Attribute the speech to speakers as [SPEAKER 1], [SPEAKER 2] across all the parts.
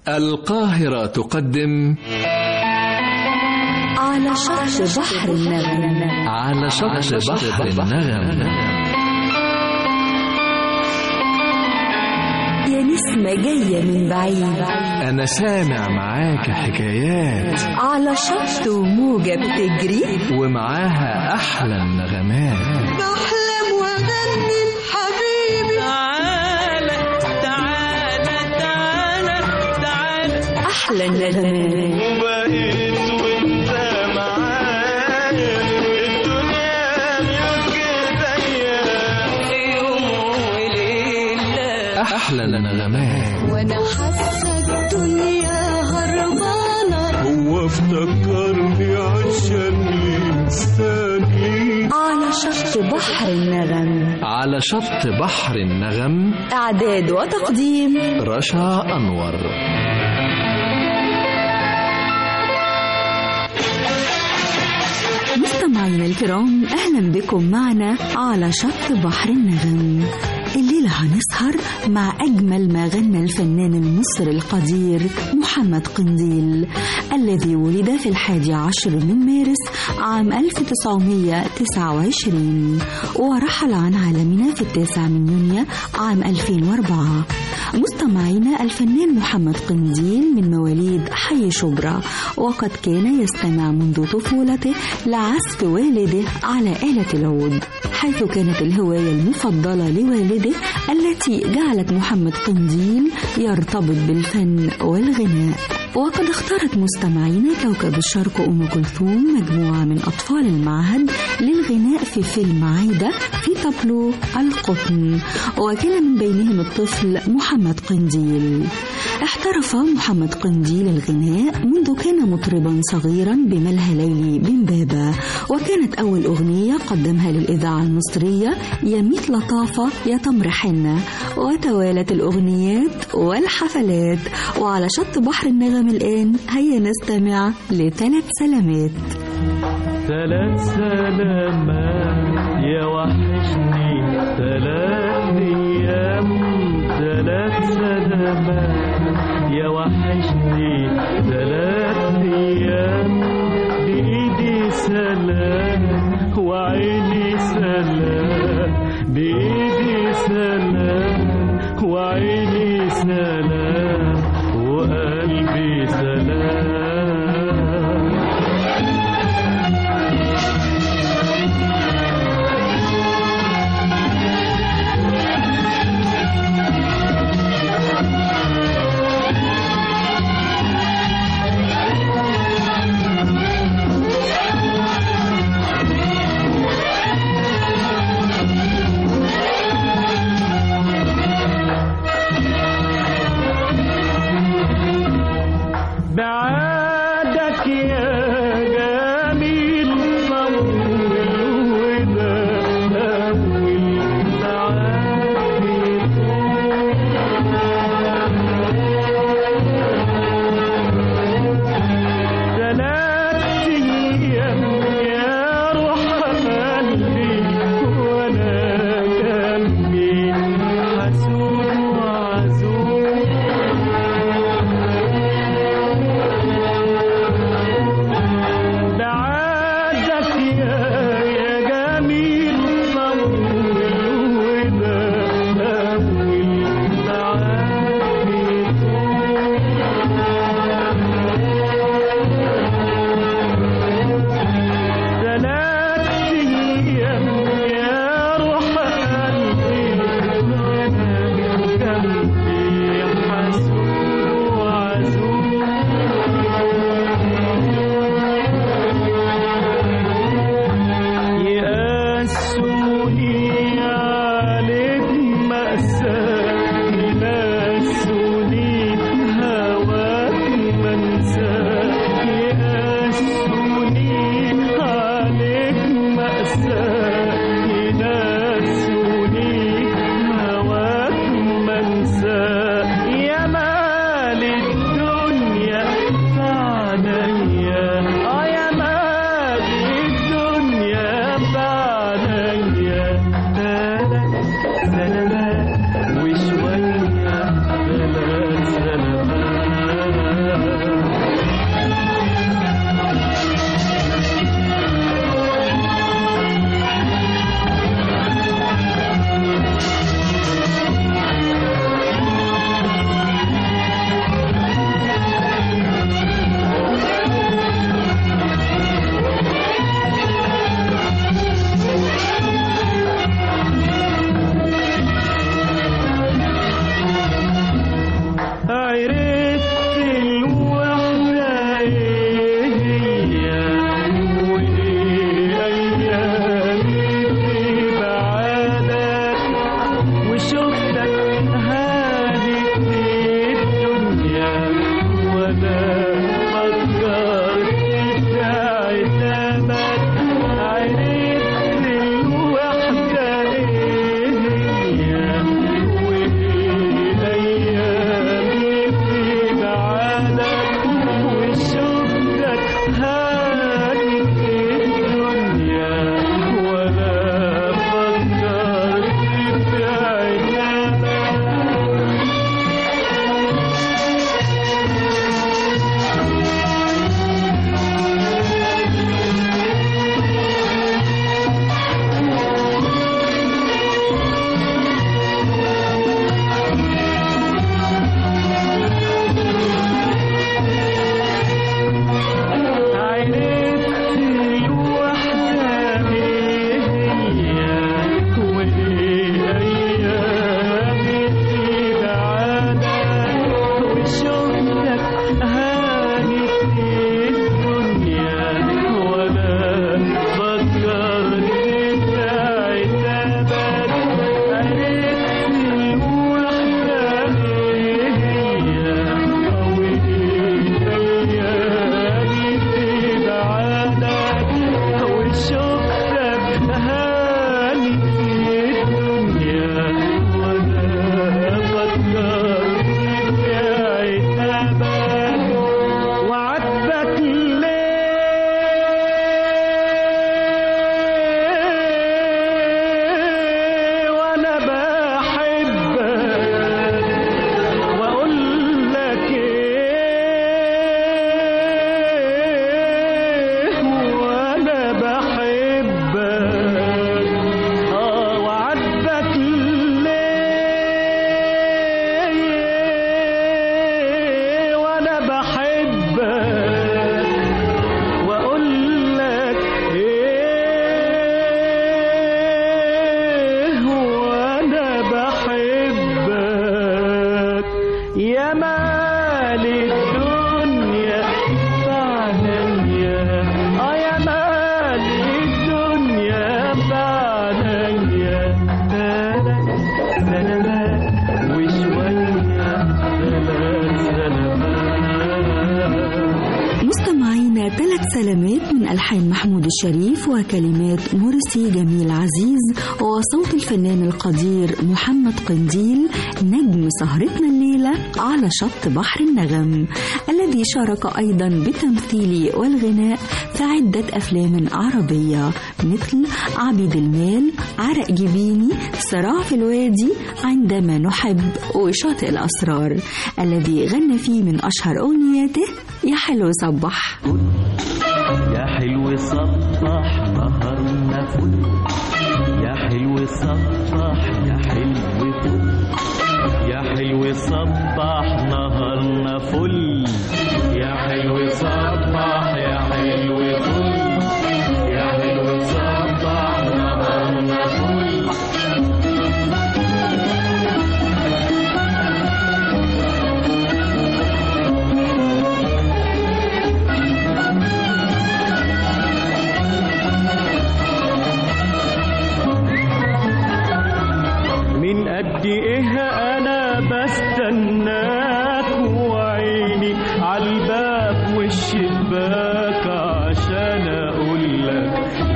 [SPEAKER 1] القاهرة تقدم
[SPEAKER 2] على شط بحر النغم
[SPEAKER 1] على شط بحر النغم
[SPEAKER 2] يا نسمة جاية من بعيد
[SPEAKER 1] أنا سامع معاك حكايات
[SPEAKER 2] على شط وموجة بتجري
[SPEAKER 1] ومعاها أحلى النغمات
[SPEAKER 2] بحلم وأغني حبيبي
[SPEAKER 3] تعالى تعالى تعالى تعالى
[SPEAKER 2] أحلى النغمات
[SPEAKER 3] وبقيت وانت معايا الدنيا ملك ايديا يوم وليله
[SPEAKER 1] أحلى النغمات
[SPEAKER 2] وأنا حاسة الدنيا هربانة
[SPEAKER 3] هو افتكرني عشان الانسان ليه
[SPEAKER 2] على شط بحر النغم
[SPEAKER 1] على شط بحر النغم
[SPEAKER 2] إعداد وتقديم
[SPEAKER 1] رشا أنور
[SPEAKER 2] مستمعينا الكرام اهلا بكم معنا على شط بحر النغم الليلة هنسهر مع أجمل ما غنى الفنان المصري القدير محمد قنديل الذي ولد في الحادي عشر من مارس عام 1929 ورحل عن عالمنا في التاسع من يونيو عام 2004 مستمعينا الفنان محمد قنديل من مواليد حي شبرا وقد كان يستمع منذ طفولته لعزف والده على آلة العود حيث كانت الهواية المفضلة لوالده التي جعلت محمد قنديل يرتبط بالفن والغناء وقد اختارت مستمعينا كوكب الشرق أم كلثوم مجموعة من أطفال المعهد للغناء في فيلم عايدة في تابلو القطن وكان من بينهم الطفل محمد قنديل احترف محمد قنديل الغناء منذ كان مطربا صغيرا بملهى ليلي بن بابا وكانت أول أغنية قدمها للإذاعة المصرية يا ميت لطافة يا تمر حنة وتوالت الأغنيات والحفلات وعلى شط بحر النغم الآن هيا نستمع لثلاث سلامات
[SPEAKER 3] ثلاث سلامات يا وحشني ثلاث ايام ثلاث سلامات يا وحشني ثلاث ايام بايدي سلام وعيني سلام بايدي سلام وعيني سلام وقلبي سلام عرفت الوحدة ايه هي وايه ايامي في بعادك وشفتك هادي في الدنيا وانا فكرت في عتابك عرفت الوحدة ايه هي وايه ايامي في بعادك وشفتك هادي في الدنيا وانا فكرت في عتابك عرفت الوحدة ايه هي وايه ايامي في بعادك وشفتك هاني في الدنيا وانا فكرت في عتابك عرفت الوحدة ايه هي وايه ايامي في بعادك وشفتك هاني في الدنيا وانا فكرت في عتابك وعاتبك ليه وانا بحبك واقول لك ايه وانا بحبك اه وعاتبك ليه وانا بحبك واقول لك ايه وانا بحبك يا مال الدنيا فعلا يا اه يا مال الدنيا فعلا يا ثلاث سلامات وشوية ثلاث سلامات
[SPEAKER 2] مستمعينا ثلاث سلامات من ألحان محمود الشريف وكلمات مرسي جميل عزيز وصوت الفنان القدير محمد قنديل نجم سهرتنا الليلة على شط بحر النغم الذي شارك أيضا بالتمثيل والغناء في عدة أفلام عربية مثل عبيد المال عرق جبيني صراع في الوادي عندما نحب وشاطئ الأسرار الذي غنى فيه من أشهر أغنياته يا حلو صبح
[SPEAKER 3] يا حلو صبح نهارنا فل يا حلو صبح يا حلو فل يا حلو صبح نهارنا فل يا حلو صبح يا حلو فل يا حلو صبح نهارنا فل من قد ايه انا بستناك وعيني عالباب والشباك عشان اقول لك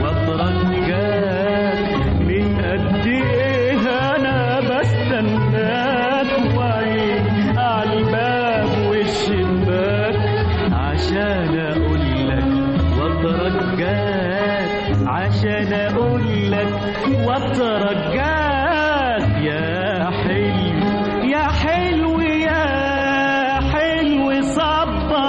[SPEAKER 3] واترجاك من قد ايه انا بستناك وعيني عالباب والشباك عشان اقول لك واترجاك عشان اقول لك واترجاك يا حلو يا حلو يا حلو صبح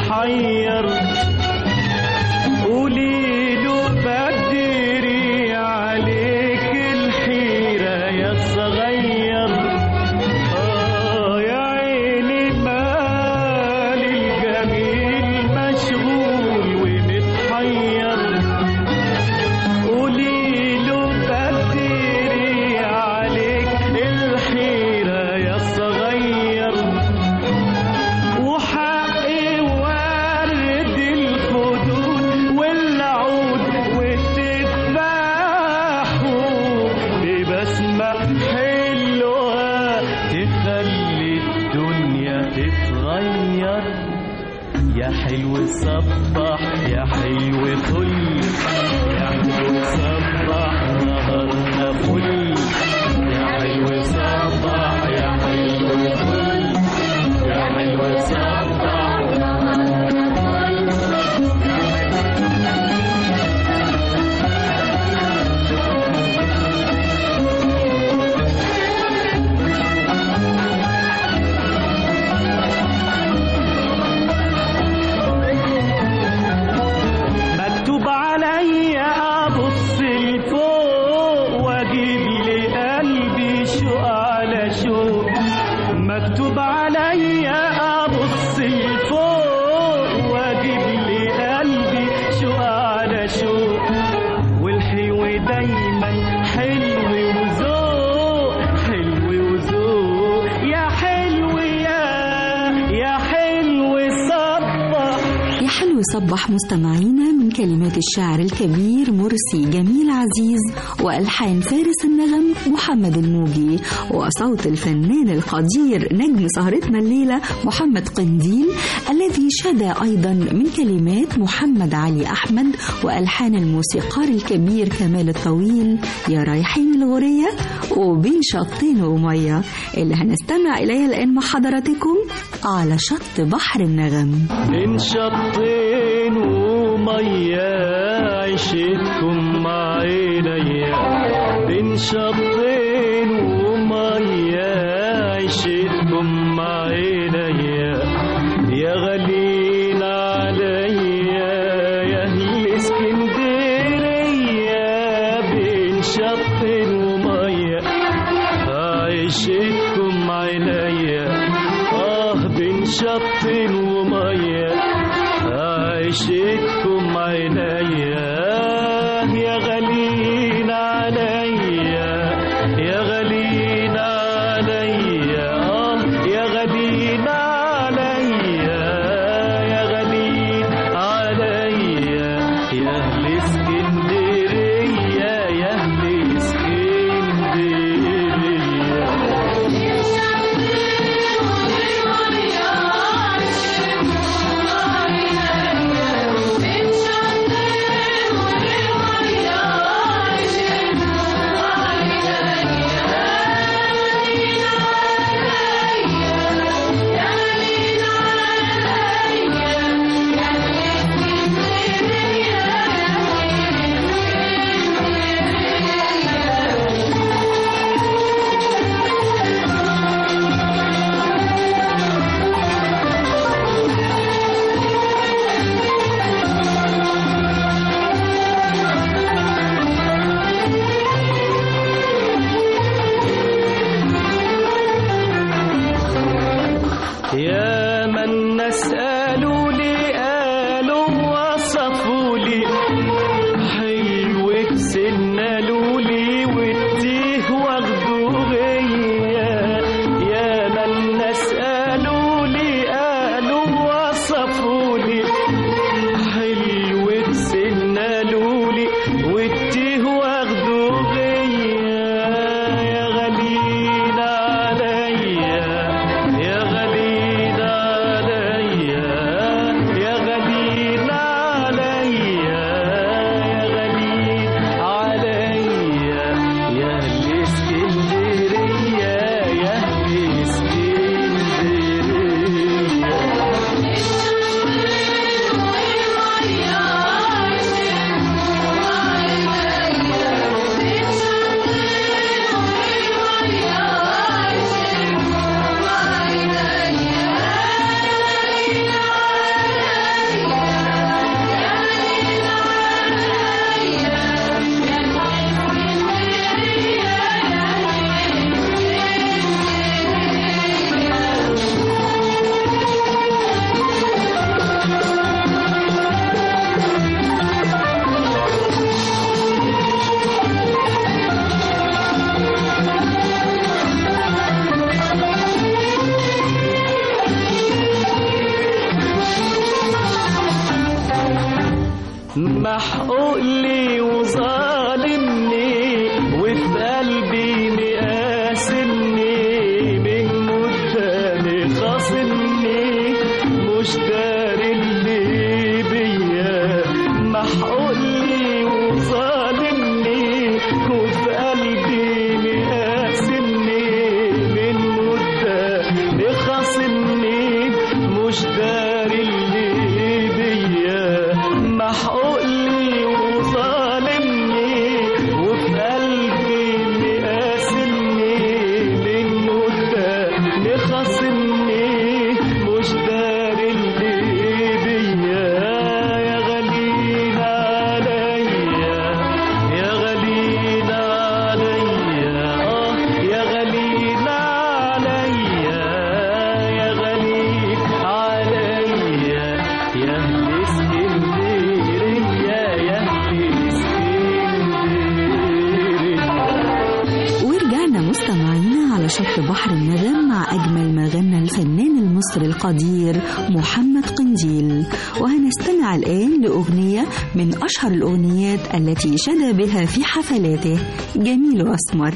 [SPEAKER 3] ومتحير قولي له بدري عليك الحيرة يا صغير آه يا عيني مال الجميل مشغول ومتحير قولي له بدري عليك الحيرة يا صغير وحقي ورد الخدود والعود وتذبحوا ببسمة حلوة تخلي الدنيا تتغير يا حلو صبح يا حلو فل يا حلو صبح نهارنا فل يا حلو صبح يا حلو فل يا حلو صبح مكتوب عليا ابص لفوق واجيب لقلبي شوق على شوق مكتوب عليا ابص لفوق واجيب لقلبي شوق على شوق والحلو دايما حلو وذوق حلو وذوق يا حلو يا يا حلو صبح
[SPEAKER 2] يا حلو صبح مستمعينا من كلمات الشاعر الكبير مرسي جميل عزيز وألحان فارس النغم محمد الموجي وصوت الفنان القدير نجم سهرتنا الليلة محمد قنديل الذي شدا أيضا من كلمات محمد علي أحمد وألحان الموسيقار الكبير كمال الطويل يا رايحين الغورية وبين شطين ومية اللي هنستمع إليها الآن مع حضراتكم على شط بحر النغم
[SPEAKER 3] بين شطين ومية عشتكم مع عينيا بين شطين ومية عشتكم مع عينيا يا غالين عليا يا أهل اسكندرية بين شطين ومية عشتكم عينيا آه بين شط ومية عشتكم عينيا يا غالين عليا يا غالين عليا آه يا غالين عليا يا غالين عليا يا أهل اسكندرية يا أهل اسكندرية يا من نسألوا لي قالوا وصفوا لي حلوك سنالوا لي والتيه واخدوا غيا يا من نسألوا لي قالوا وصفوا لي حلوك سنالوا لي والتيه واخدوا غيا يا غالين عليا يا غالين عليا محقوق لي وظالمني وفي قلبي مقاسمني من قدامي خاصمني مش داري اللي بيا محقوق لي وظالمني وفي قلبي مقاسمني من قدامي خاصمني مش داري اللي بيا محقوق لي وظالمني وفي قلبي مقاسمني من قدامي خاصمني مش داري اللي بيا يا غالين عليا يا غالين عليا آه يا غالين عليا يا غالين عليا يا أهل اسكندرية يا أهل اسكندرية
[SPEAKER 2] ورجعنا مستمعينا على شط بحر النغم مع أجمل ما غنى الفنان المصري القدير محمد قنديل وهنستمع الآن لأغنية من أشهر الأغنيات التي شدى بها في حفلاته جميل أسمر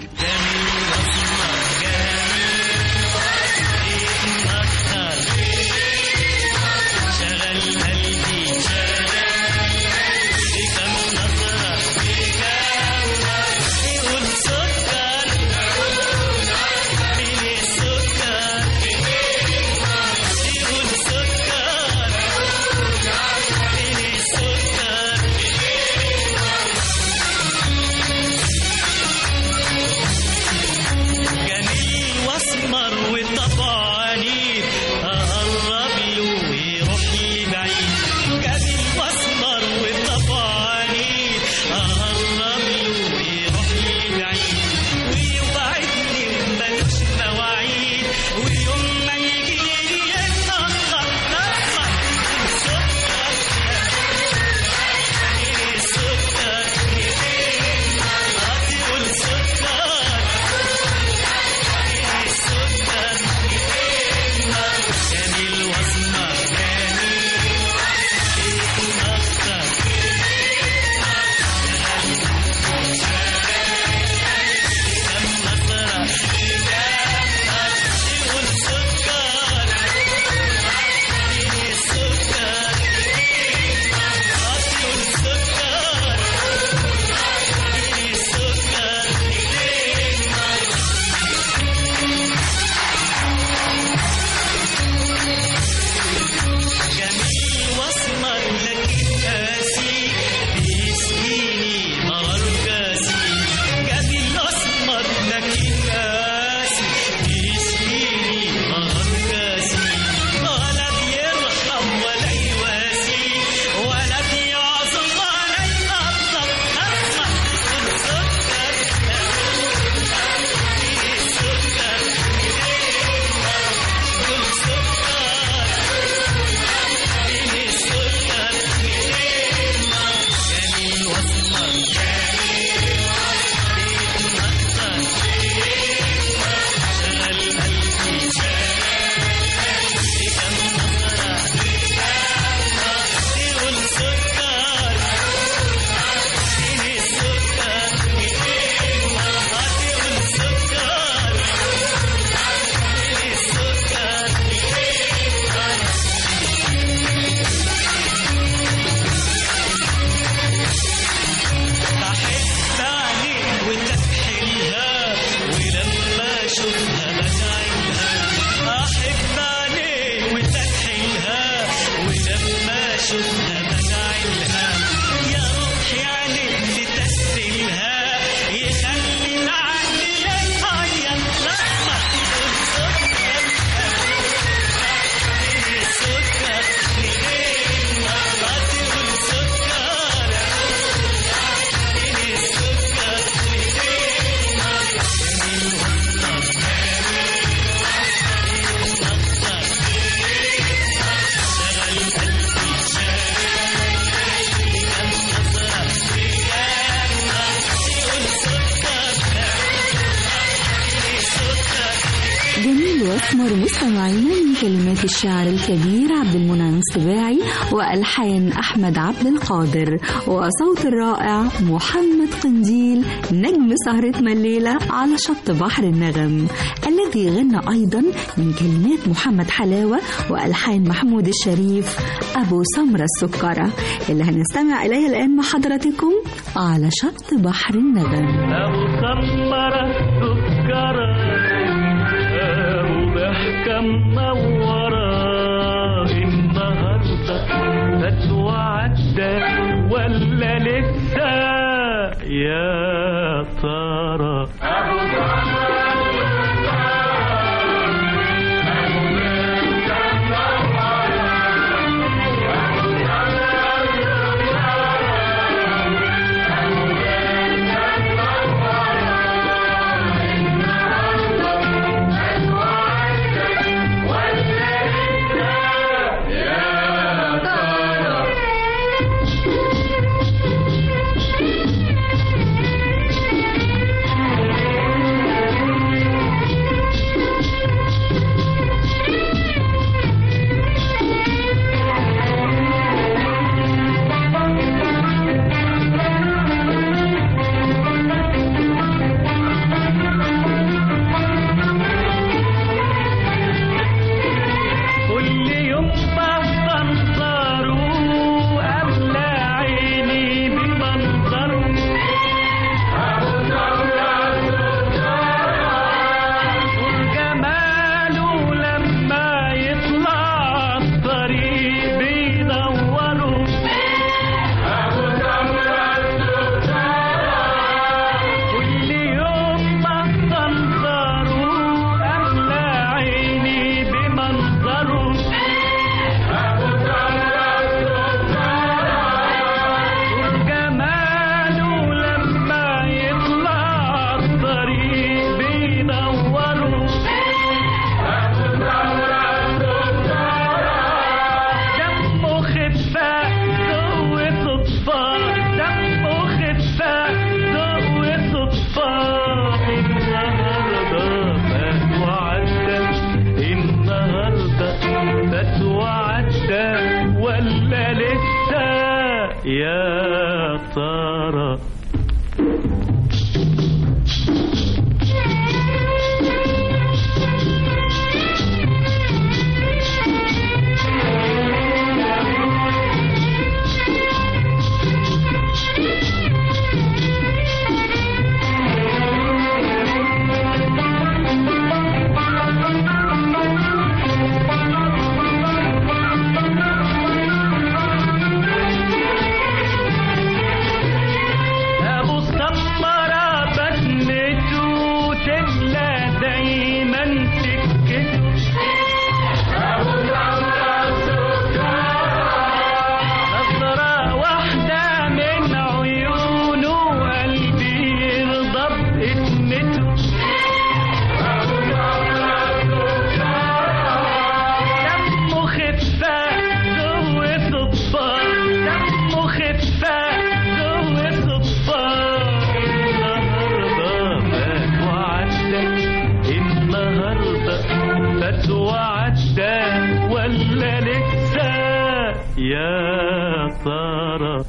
[SPEAKER 2] القمر مستمعينا من كلمات الشاعر الكبير عبد المنعم السباعي والحان احمد عبد القادر وصوت الرائع محمد قنديل نجم سهرتنا الليله على شط بحر النغم الذي غنى ايضا من كلمات محمد حلاوه والحان محمود الشريف ابو سمره السكره اللي هنستمع اليها الان مع حضراتكم على شط بحر النغم
[SPEAKER 3] أبو سمرة سكرة أبو ضحكة منورة النهاردة فات وعدى ولا لسه يا ترى كل يوم بستنظره أملى عيني بمنظره وجماله لما يطلع الطريق بيدوره كل يوم بستنظره أملى عيني بمنظره وجماله لما يطلع الطريق بيدوره دمه خفة ذوق صدفة دمه خفة ذوق صدفة النهاردة فات وعدى النهاردة فات وعدى ولا لسه يا ترى أبو السمرة بسمته تملى دايما سكته نظرة واحدة من عيونه قلبي يرضى باسمته دمه خفة ذوق صدفة دمه خفة ذوق صدفة النهاردة فات وعدى النهاردة فات وعدى ولا لسه يا ترى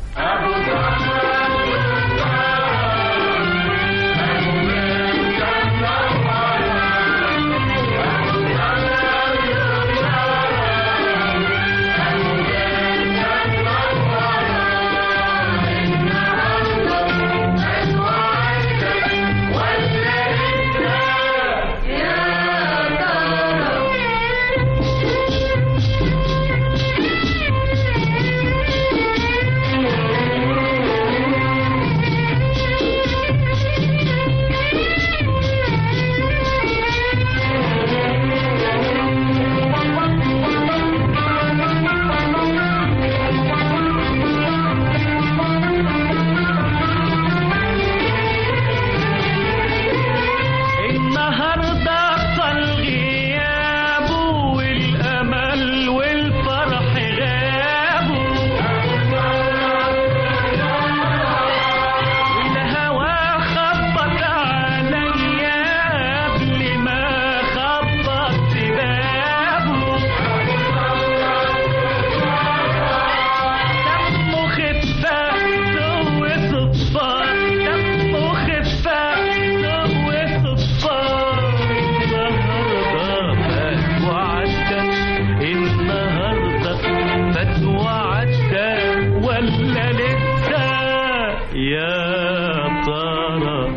[SPEAKER 3] فات وعدى ولا لسه يا ترى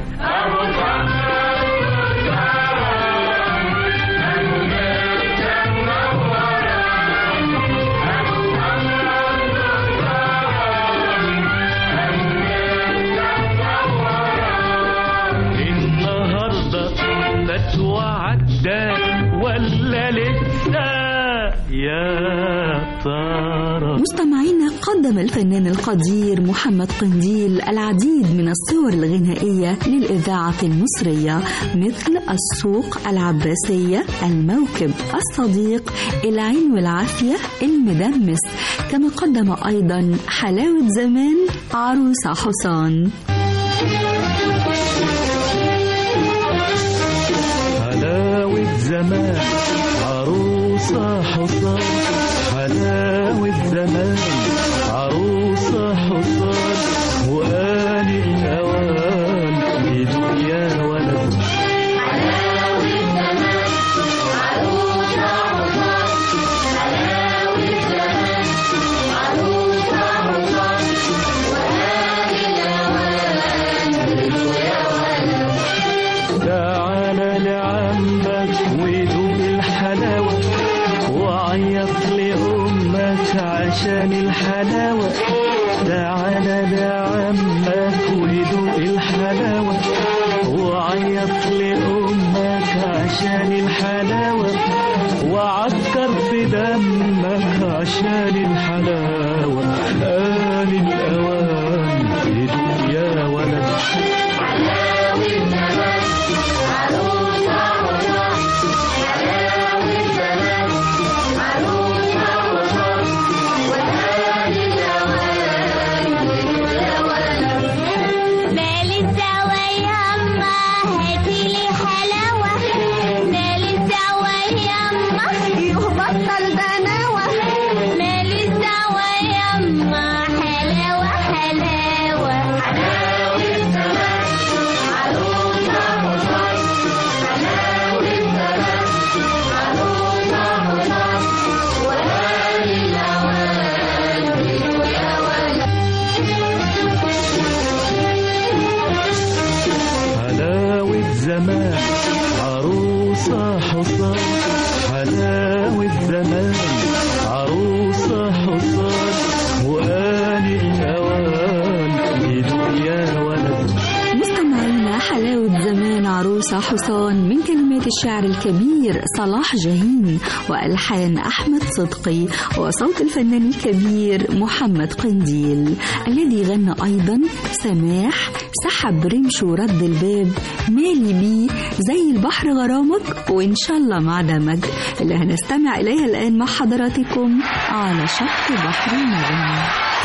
[SPEAKER 3] النهارده فات وعدى ولا لسه يا ترى
[SPEAKER 2] مستمعينا قدم الفنان القدير محمد قنديل العديد من الصور الغنائية للإذاعة المصرية مثل السوق العباسية الموكب الصديق العين والعافية المدمس كما قدم أيضا حلاوة زمان عروسة حصان
[SPEAKER 3] حلاوة زمان عروسة حصان حلاوة زمان عروسة حصان وآن الأوان يدوق يا ولد تعال لعمك ودوق الحلاوة وعيط لأمك عشان الحلاوة تعال لعمك ودوق الحلاوة وعيط لأمك عشان الحلاوة وعكر في دمك عشان الحلاوة آن الأوان يدوق يا ولد
[SPEAKER 4] مالي الدوا يما هاتيلي حلاوة مالي الدوا يما يهبطل بناوة مالي الدوا يما حلاوة حلاوة
[SPEAKER 3] حلاوة زمان عروسة حصان حلاوة زمان عروسة حصان وآن الأوان يدوق يا ولد
[SPEAKER 2] مستمعينا حلاوة زمان عروسة حصان من كلمات الشاعر الكبير صلاح جاهين وألحان أحمد صدقي وصوت الفنان الكبير محمد قنديل الذي غنى أيضا سماح سحب رمش ورد الباب مالي بيه زي البحر غرامك وإن شاء الله مع دمج اللي هنستمع إليها الآن مع حضراتكم على شط بحر النغم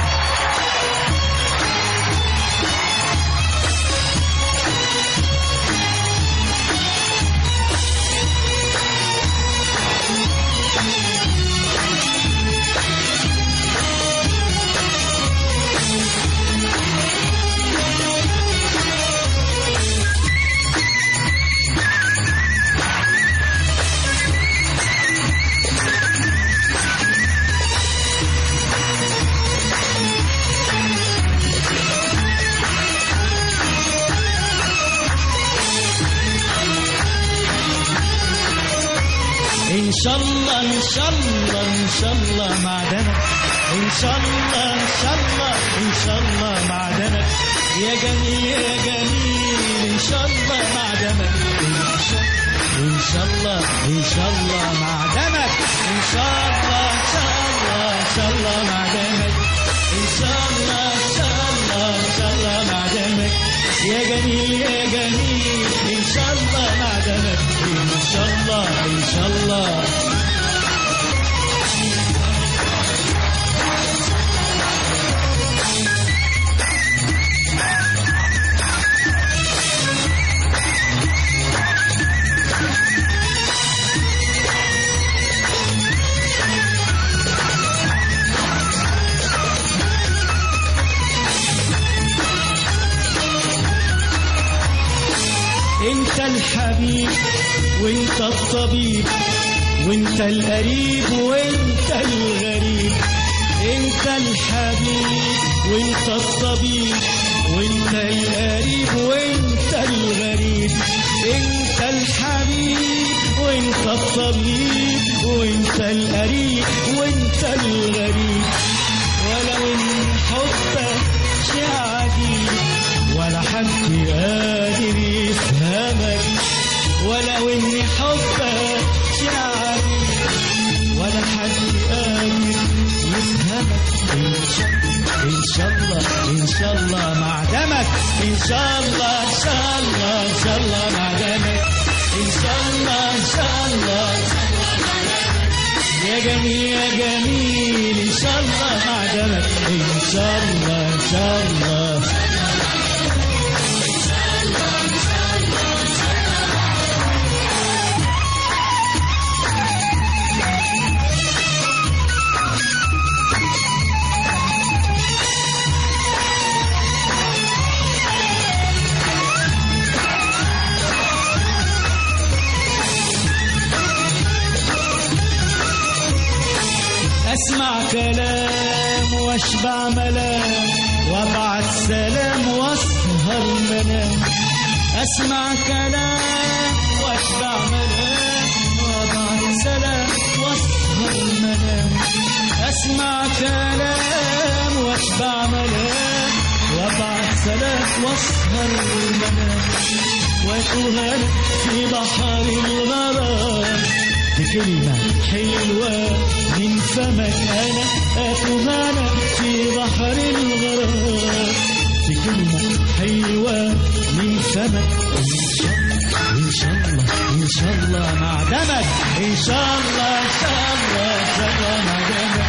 [SPEAKER 5] إن شاء الله إن شاء الله إن شاء الله معدنك إن شاء الله إن شاء الله إن شاء الله معدنك يا جميل يا جميل إن شاء الله معدنك إن شاء إن شاء الله إن شاء الله معدنك إن شاء الله إن شاء الله إن شاء الله معدنك إن شاء الله إن شاء الله إن شاء الله معدنك يا جميل يا جميل إن شاء الله معدنك إن شاء الله إن شاء الله انت الحبيب وانت الطبيب وانت القريب وانت الغريب انت الحبيب وانت الطبيب وانت القريب وانت الغريب انت الحبيب وانت الطبيب وانت القريب وانت الغريب ولو ان حبك شيء عجيب ولا حد قادر يفهمك ولو ان حبك شيء عجيب ولا حد قادر يفهمك ان شاء ان شاء الله ان شاء الله مع دمك ان شاء الله ان شاء الله ان شاء الله مع دمك ان شاء الله ان شاء الله يا جميل يا جميل ان شاء الله مع دمك ان شاء الله ان شاء الله اسمع كلام واشبع ملام وابعت سلام واسهر منام اسمع كلام واشبع ملام وابعت سلام واسهر منام اسمع كلام واشبع ملام وابعت سلام واسهر منام واتوهن في بحر الغرام بكلمة حلوة من فمك أنا أتوهانا في بحر الغرام بكلمة حلوة من فمك إن شاء الله إن شاء الله مع دمك إن شاء الله إن شاء الله إن شاء الله مع دمك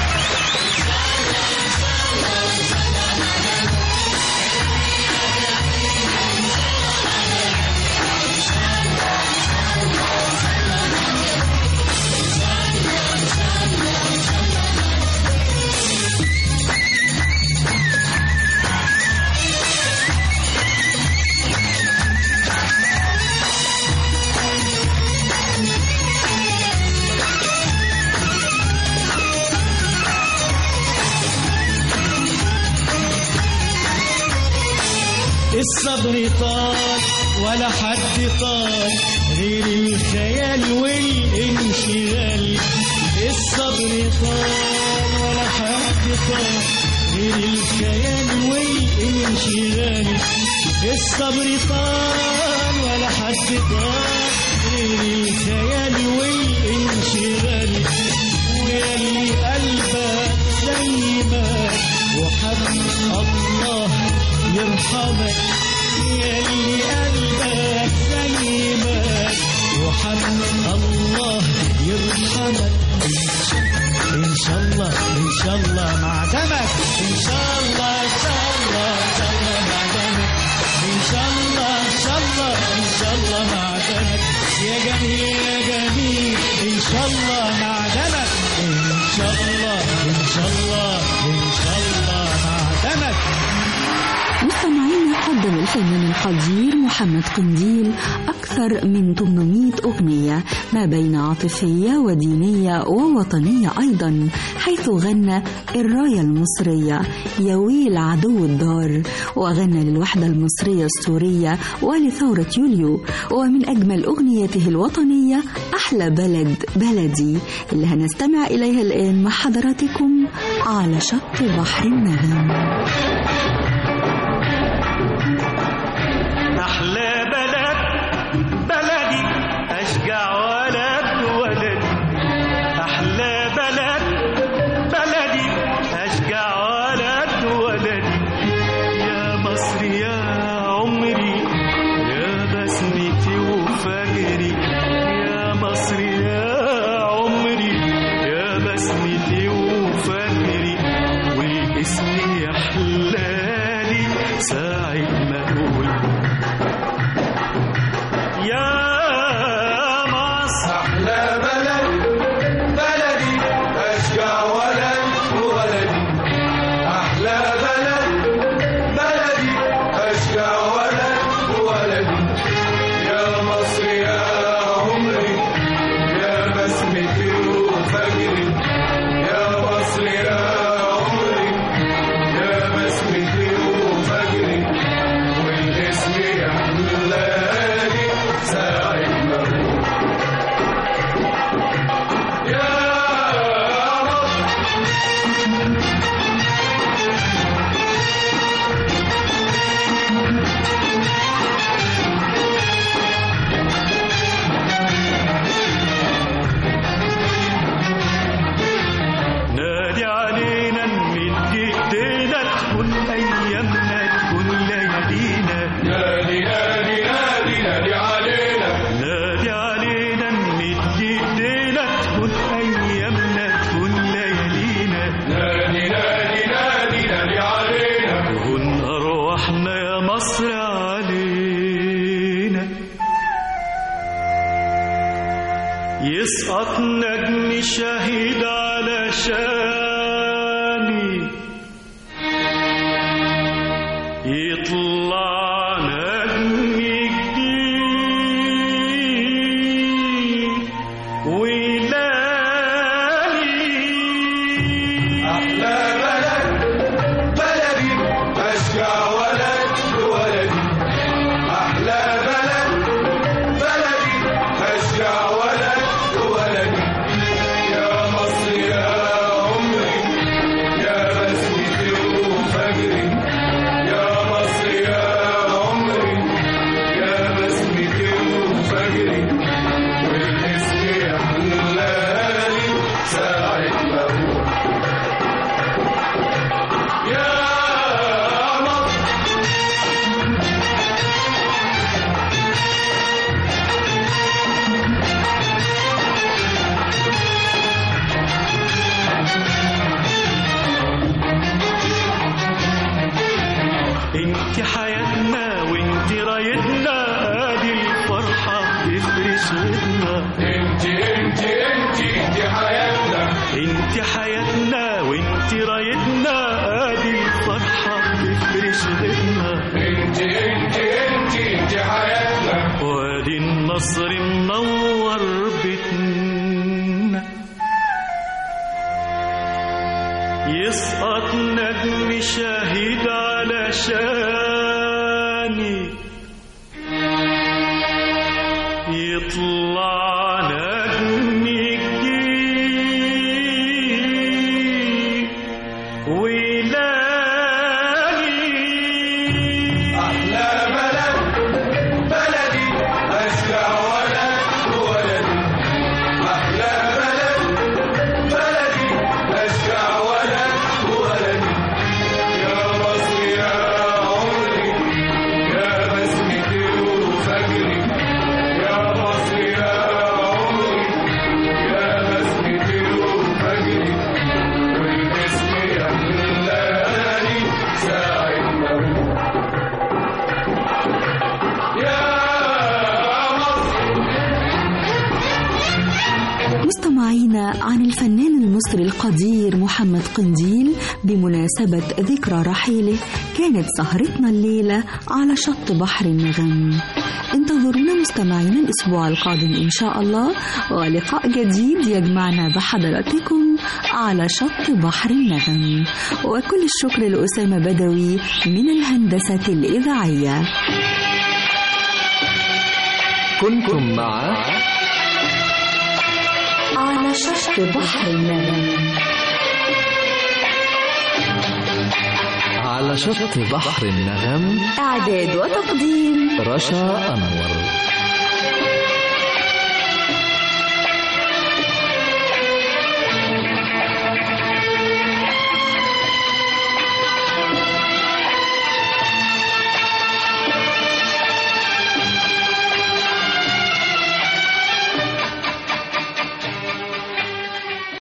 [SPEAKER 5] الصبر طال ولا حد طال غير الخيال والانشغال الصبر طال ولا حد طال غير الخيال والانشغال الصبر طال ولا حد طال غير الخيال والانشغال ويلي قلبك زي ما وحب الله يرحمك يلي قلبك زي ما وحب الله يرحمك ان شاء الله ان شاء الله مع دمك ان شاء الله ان شاء الله ان شاء الله مع دمك ان شاء الله ان شاء الله ان شاء الله مع دمك يا جميل يا جميل ان شاء الله مع دمك ان شاء الله ان شاء الله ان شاء الله مع دمك
[SPEAKER 2] مستمعينا قدم الفنان القدير محمد قنديل أكثر من 800 أغنية ما بين عاطفية ودينية ووطنية أيضا حيث غنى الراية المصرية يويل عدو الدار وغنى للوحدة المصرية السورية ولثورة يوليو ومن أجمل أغنيته الوطنية أحلى بلد بلدي اللي هنستمع إليها الآن مع حضراتكم على شط بحر النغم
[SPEAKER 3] أحلى بلد بلدي أشجع ولد ولد أحلى بلد بلدي أشجع ولد ولد يا مصر يا عمري يا بسمتي وفجري يا مصر يا عمري يا بسمتي وفجري والاسم يحلى نادي علينا نمد ايدينا تكون ايامنا تكون ليالينا
[SPEAKER 6] نادي نادي نادي نادي علينا
[SPEAKER 3] نادي علينا نمد ايدينا تكون ايامنا تكون ليالينا
[SPEAKER 6] نادي نادي نادي نادي علينا
[SPEAKER 3] تهون ارواحنا يا مصر علينا يسقط نجم شهيد على شاني يطلع نجم جديد ويلاقي
[SPEAKER 6] أحلى بلد بلدي أشجع ولد ولدي أحلى بلد بلدي أشجع ولد ولدي يا مصر يا عمري يا بسمتي وفجري يا مصر يا عمري يا بسمتي وفجري والاسم يحلالي ساعة ما أروح يا مصر
[SPEAKER 3] انت حياتنا وانت رايتنا ادي الفرحة تفرش ودنا
[SPEAKER 6] انت انت انت انت حياتنا
[SPEAKER 3] انت حياتنا وانت رايتنا ادي الفرحة تفرش ودنا
[SPEAKER 6] انت انت انت انت حياتنا
[SPEAKER 3] وادي النصر منور بيتنا يسقط نجم شهيد على شاني يطلع نجم جديد ويلاقي
[SPEAKER 6] احلى بلد بلدي اشجع ولد ولدي احلى بلد بلدي اشجع ولد ولدي يا مصر يا عمري يا بسمتي وفجري يا مصر يا عمري يا بسمتي وفجري والاسم يحلالي ساعة ما أروح يا مصر
[SPEAKER 2] مستمعينا عن الفنان المصري القدير محمد قنديل بمناسبة ذكرى رحيله كانت سهرتنا الليلة على شط بحر النغم انتظرونا مستمعينا الأسبوع القادم إن شاء الله ولقاء جديد يجمعنا بحضراتكم على شط بحر النغم وكل الشكر لأسامة بدوي من الهندسة الإذاعية
[SPEAKER 1] كنتم مع
[SPEAKER 2] على شط بحر النغم
[SPEAKER 1] على شط بحر النغم
[SPEAKER 2] إعداد وتقديم
[SPEAKER 1] رشا أنور